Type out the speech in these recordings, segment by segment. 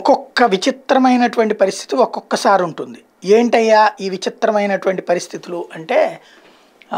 ఒక్కొక్క విచిత్రమైనటువంటి పరిస్థితి ఒక్కొక్కసారి ఉంటుంది ఏంటయ్యా ఈ విచిత్రమైనటువంటి పరిస్థితులు అంటే ఆ,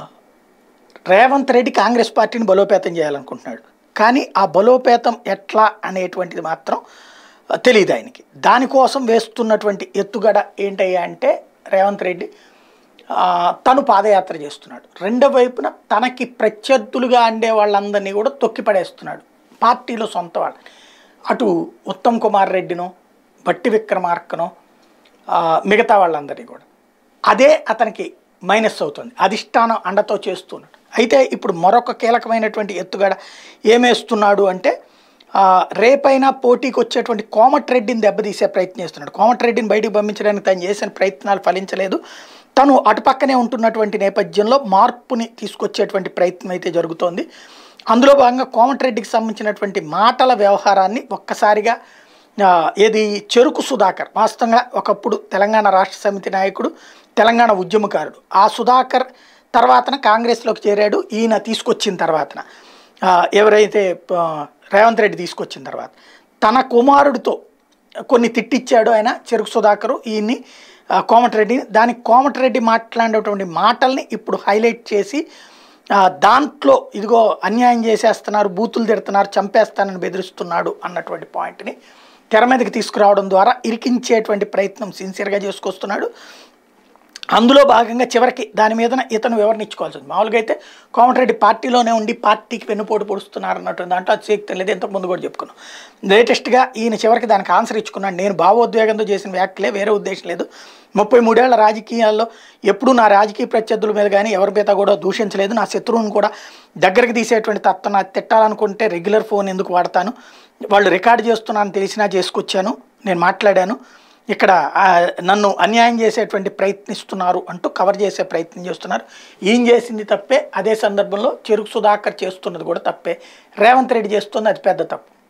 రేవంత్ రెడ్డి కాంగ్రెస్ పార్టీని బలోపేతం చేయాలనుకుంటున్నాడు కానీ ఆ బలోపేతం ఎట్లా అనేటువంటిది మాత్రం తెలియదు ఆయనకి దానికోసం వేస్తున్నటువంటి ఎత్తుగడ ఏంటయ్యా అంటే రేవంత్ రెడ్డి ఆ, తను పాదయాత్ర చేస్తున్నాడు రెండో వైపున తనకి ప్రత్యర్థులుగా అండే వాళ్ళందరినీ కూడా తొక్కి పడేస్తున్నాడు పార్టీలో సొంత వాళ్ళని అటు ఉత్తమ్ కుమార్ రెడ్డినో బట్టి విక్రమార్కనో ఆ, మిగతా వాళ్ళందరినీ కూడా అదే అతనికి మైనస్ అవుతుంది అధిష్టానం అండతో చేస్తున్నాడు అయితే ఇప్పుడు మరొక కీలకమైనటువంటి ఎత్తుగడ ఏమేస్తున్నాడు అంటే ఆ, రేపైనా పోటీకి వచ్చేటువంటి కోమటిరెడ్డిని దెబ్బతీసే ప్రయత్నం చేస్తున్నాడు కోమటిరెడ్డిని బయటికి పంపించడానికి తను చేసిన ప్రయత్నాలు ఫలించలేదు తను అటుపక్కనే ఉంటున్నటువంటి నేపథ్యంలో మార్పుని తీసుకొచ్చేటువంటి ప్రయత్నం అయితే జరుగుతోంది అందులో భాగంగా కోమటిరెడ్డికి సంబంధించినటువంటి మాటల వ్యవహారాన్ని ఒక్కసారిగా ఆ, ఏది చెరుకు సుధాకర్ వాస్తవంగా ఒకప్పుడు తెలంగాణ రాష్ట్ర సమితి నాయకుడు తెలంగాణ ఉద్యమకారుడు ఆ సుధాకర్ తర్వాతన కాంగ్రెస్లోకి చేరాడు ఈయన తీసుకొచ్చిన తర్వాతన ఆ, ఎవరైతే ఆ, రేవంత్ రెడ్డి తీసుకొచ్చిన తర్వాత తన కుమారుడితో కొన్ని తిట్టిచ్చాడు ఆయన చెరుకు సుధాకరు ఈయన్ని ఆ, కోమటిరెడ్డిని దానికి కోమటిరెడ్డి మాట్లాడేటువంటి మాటల్ని ఇప్పుడు హైలైట్ చేసి ఆ, దాంట్లో ఇదిగో అన్యాయం చేసేస్తున్నారు బూతులు తిడుతున్నారు చంపేస్తానని బెదిరిస్తున్నాడు అన్నటువంటి పాయింట్ని తెర మీదకి తీసుకురావడం ద్వారా ఇరికించేటువంటి ప్రయత్నం సిన్సియర్గా చేసుకొస్తున్నాడు అందులో భాగంగా చివరికి దాని మీదన ఇతను వివరణ ఇచ్చుకోవాల్సి ఉంది మామూలుగా అయితే కోమటిరెడ్డి పార్టీలోనే ఉండి పార్టీకి వెన్నుపోటు పొడుస్తున్నారు అన్నటువంటి దాంట్లో అది శక్తి లేదు ఇంతకు ముందు కూడా చెప్పుకున్నాం లేటెస్ట్గా ఈయన చివరికి దానికి ఆన్సర్ ఇచ్చుకున్నాను నేను భావోద్వేగంతో చేసిన వ్యాఖ్యలే వేరే ఉద్దేశం లేదు ముప్పై మూడేళ్ల రాజకీయాల్లో ఎప్పుడూ నా రాజకీయ ప్రత్యర్థుల మీద కానీ ఎవరి మీద కూడా దూషించలేదు నా శత్రువుని కూడా దగ్గరికి తీసేటువంటి తత్వం నా తిట్టాలనుకుంటే రెగ్యులర్ ఫోన్ ఎందుకు వాడతాను వాళ్ళు రికార్డ్ చేస్తున్నాను తెలిసినా చేసుకొచ్చాను నేను మాట్లాడాను ఇక్కడ ఆ, నన్ను అన్యాయం చేసేటువంటి ప్రయత్నిస్తున్నారు అంటూ కవర్ చేసే ప్రయత్నం చేస్తున్నారు ఈయన చేసింది తప్పే అదే సందర్భంలో చెరుకు సుధాకర్ చేస్తున్నది కూడా తప్పే రేవంత్ రెడ్డి చేస్తుంది అది పెద్ద తప్పు